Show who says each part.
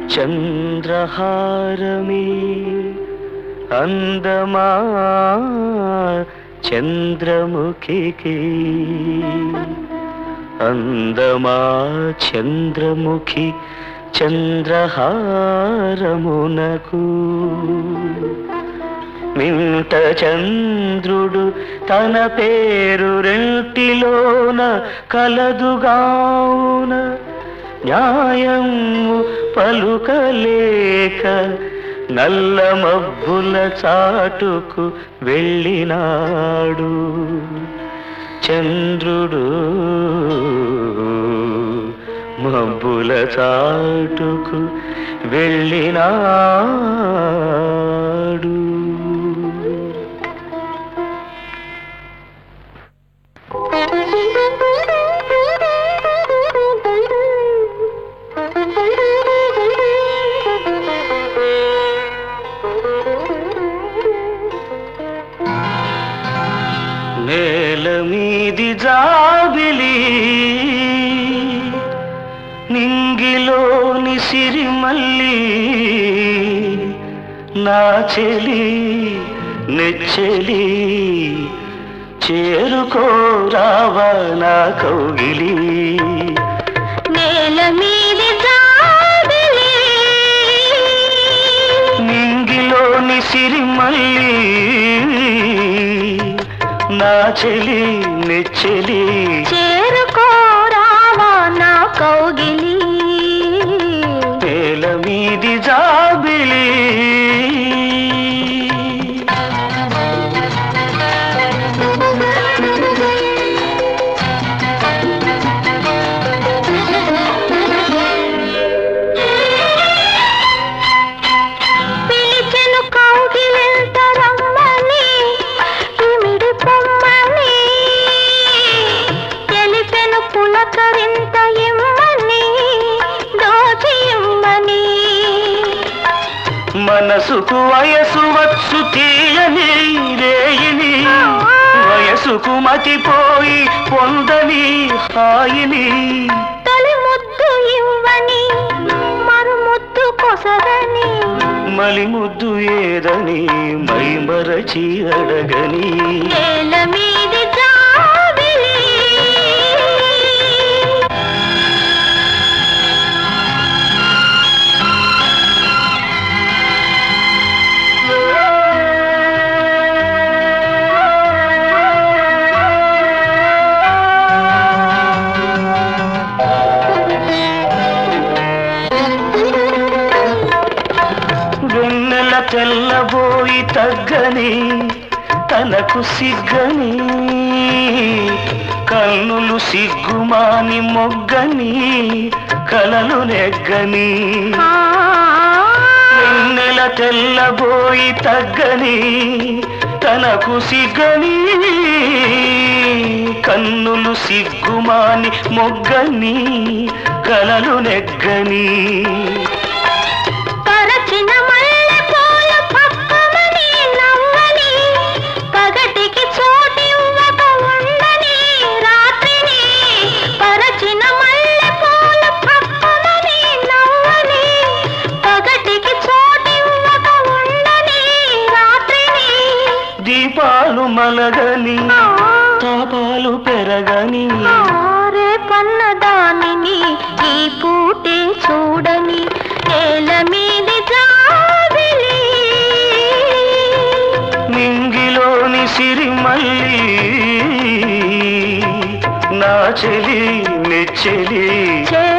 Speaker 1: చంద్రహారమే అందమా చంద్రముఖికి అందమా చంద్రముఖి చంద్రహారమునకు మింట చంద్రుడు తన పేరు రెంటిలోన కలదుగావున న్యాయము పలుకలేక నల్ల మబ్బుల చాటుకు వెళ్ళినాడు చంద్రుడు మబ్బుల చాటుకు వెళ్ళినాడు నేల మీది జాబిలి నింగిలోని సిరిమల్లి నా చెలి నెచ్చెలి చేరుకోరావా నా కౌగిలి
Speaker 2: నేల మీది జాబిలి
Speaker 1: నింగిలోని సిరిమల్లి నా చెలి నెచ్చెలి
Speaker 2: చేరుకోరావా నా కౌగిలి
Speaker 1: నేల మీది జాబిలి
Speaker 2: పిలిచెను కౌగిలింత రమ్మని ఇమిడి పొమ్మని తెలిపెను పులకరింత ఇమ్మని దోచి ఇమ్మని
Speaker 1: మనసుకు వయసు వచ్చు తీయని రేయిని వయసుకు మతిపోయి పొందని హాయిని
Speaker 2: తొలి ముద్దు ఇవ్వని మరు ముద్దు కొసరని
Speaker 1: మలి ముద్దు ఏదని మై మరచి అడగని
Speaker 2: నేల మీది జాబిలి
Speaker 1: వెన్నెల తెల్లబోయి తగ్గని తనకు సిగ్గని కన్నులు సిగ్గుమాని మొగ్గని కలలు నెగ్గని
Speaker 2: ఆ,
Speaker 1: వెన్నెల తెల్లబోయి తగ్గని తనకు సిగ్గని కన్నులు సిగ్గుమాని మొగ్గని కలలు నెగ్గని
Speaker 2: పరచిన మల్లె పూల పక్కమని నవ్వని పగటికి చోటివ్వక ఉండని రాత్రిని పరచిన మల్లె పూల పక్కమని నవ్వని పగటికి చోటివ్వక ఉండని రాత్రిని
Speaker 1: దీపాలు మలగని
Speaker 2: ఆ,
Speaker 1: తాపాలు పెరగని
Speaker 2: ఆరే పన్న దానిని ఈ పూటే చూడని నేల మీది జాబిలి
Speaker 1: నింగిలోని సిరిమల్లి నా చెలి నెచ్చెలి
Speaker 2: చే